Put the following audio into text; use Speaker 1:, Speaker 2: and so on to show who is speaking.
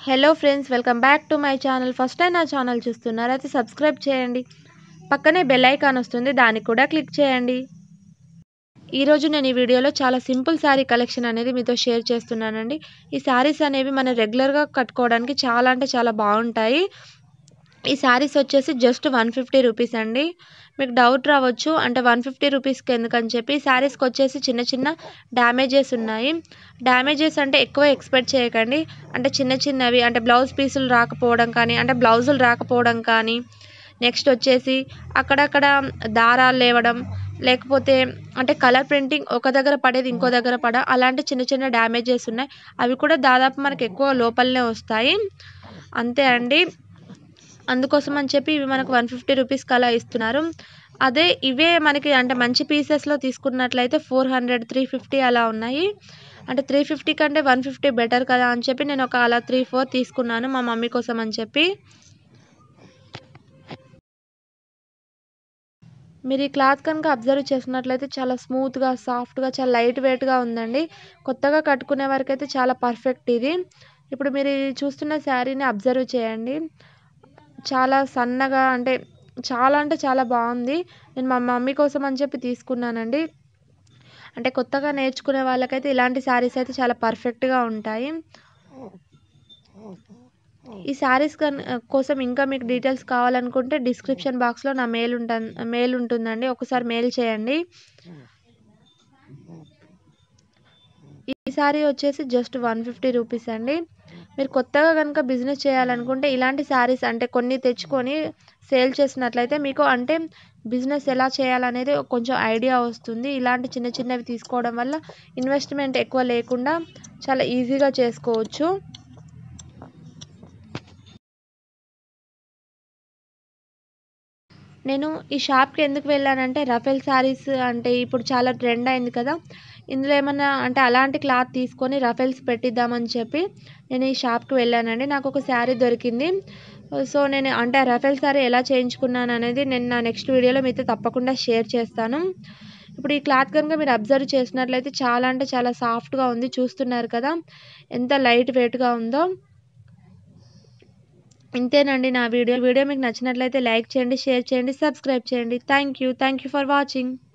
Speaker 1: hello friends welcome back to my channel first time నా channel చూస్తున్నారు అయితే subscribe చేయండి పక్కనే బెల్ ఐకాన్ వస్తుంది దానికి కూడా క్లిక్ చేయండి ఈరోజు నేను ఈ వీడియోలో చాలా సింపుల్ శారీ కలెక్షన్ అనేది మీతో షేర్ చేస్తున్నానండి ఈ శారీస్ అనేవి మనం రెగ్యులర్గా కట్టుకోవడానికి చాలా అంటే చాలా బాగుంటాయి ఈ శారీస్ వచ్చేసి జస్ట్ వన్ ఫిఫ్టీ రూపీస్ అండి మీకు డౌట్ రావచ్చు అంటే వన్ ఫిఫ్టీ రూపీస్కి ఎందుకని చెప్పి శారీస్కి వచ్చేసి చిన్న చిన్న డ్యామేజెస్ ఉన్నాయి డ్యామేజెస్ అంటే ఎక్కువ ఎక్స్పెక్ట్ చేయకండి అంటే చిన్న చిన్నవి అంటే బ్లౌజ్ పీసులు రాకపోవడం కానీ అంటే బ్లౌజులు రాకపోవడం కానీ నెక్స్ట్ వచ్చేసి అక్కడక్కడ దారాలు లేవడం లేకపోతే అంటే కలర్ ప్రింటింగ్ ఒక దగ్గర పడేది ఇంకో దగ్గర పడ అలాంటి చిన్న చిన్న డ్యామేజెస్ ఉన్నాయి అవి కూడా దాదాపు మనకు ఎక్కువ లోపలనే వస్తాయి అంతే అండి అందుకోసం అని చెప్పి ఇవి మనకు వన్ ఫిఫ్టీ రూపీస్కి అలా ఇస్తున్నారు అదే ఇవే మనకి అంటే మంచి పీసెస్లో తీసుకున్నట్లయితే ఫోర్ హండ్రెడ్ త్రీ ఫిఫ్టీ అలా ఉన్నాయి అంటే త్రీ ఫిఫ్టీ కంటే వన్ ఫిఫ్టీ బెటర్ కదా అని చెప్పి నేను ఒక అలా త్రీ ఫోర్ తీసుకున్నాను మా మమ్మీ కోసం అని చెప్పి మీరు ఈ క్లాత్ కనుక అబ్జర్వ్ చేసినట్లయితే చాలా స్మూత్గా సాఫ్ట్గా చాలా లైట్ వెయిట్గా ఉందండి కొత్తగా కట్టుకునే వరకు అయితే చాలా పర్ఫెక్ట్ ఇది ఇప్పుడు మీరు చూస్తున్న శారీని అబ్జర్వ్ చేయండి చాలా సన్నగా అంటే చాలా అంటే చాలా బాగుంది నేను మా మమ్మీ కోసం అని చెప్పి తీసుకున్నానండి అంటే కొత్తగా నేర్చుకునే వాళ్ళకైతే ఇలాంటి శారీస్ అయితే చాలా పర్ఫెక్ట్గా ఉంటాయి ఈ శారీస్ కోసం ఇంకా మీకు డీటెయిల్స్ కావాలనుకుంటే డిస్క్రిప్షన్ బాక్స్లో నా మెయిల్ ఉంటుంది మెయిల్ ఉంటుందండి ఒకసారి మెయిల్ చేయండి ఈ శారీ వచ్చేసి జస్ట్ వన్ ఫిఫ్టీ రూపీస్ అండి మీరు కొత్తగా కనుక బిజినెస్ చేయాలనుకుంటే ఇలాంటి శారీస్ అంటే కొన్ని తెచ్చుకొని సేల్ చేసినట్లయితే మీకు అంటే బిజినెస్ ఎలా చేయాలనేది కొంచెం ఐడియా వస్తుంది ఇలాంటి చిన్న చిన్నవి తీసుకోవడం వల్ల ఇన్వెస్ట్మెంట్ ఎక్కువ లేకుండా చాలా ఈజీగా చేసుకోవచ్చు నేను ఈ షాప్కి ఎందుకు వెళ్ళానంటే రఫెల్ శారీస్ అంటే ఇప్పుడు చాలా ట్రెండ్ అయింది కదా ఇందులో ఏమన్నా అంటే అలాంటి క్లాత్ తీసుకొని రఫెల్స్ పెట్టిద్దామని చెప్పి నేను ఈ షాప్కి వెళ్ళానండి నాకు ఒక శారీ దొరికింది సో నేను అంటే రఫెల్ శారీ ఎలా చేయించుకున్నాను అనేది నేను నా నెక్స్ట్ వీడియోలో మీతో తప్పకుండా షేర్ చేస్తాను ఇప్పుడు ఈ క్లాత్ కనుక మీరు అబ్జర్వ్ చేసినట్లయితే చాలా అంటే చాలా సాఫ్ట్గా ఉంది చూస్తున్నారు కదా ఎంత లైట్ వెయిట్గా ఉందో ఇంతేనండి నా వీడియో వీడియో మీకు నచ్చినట్లయితే లైక్ చేయండి షేర్ చేయండి సబ్స్క్రైబ్ చేయండి thank you thank you for watching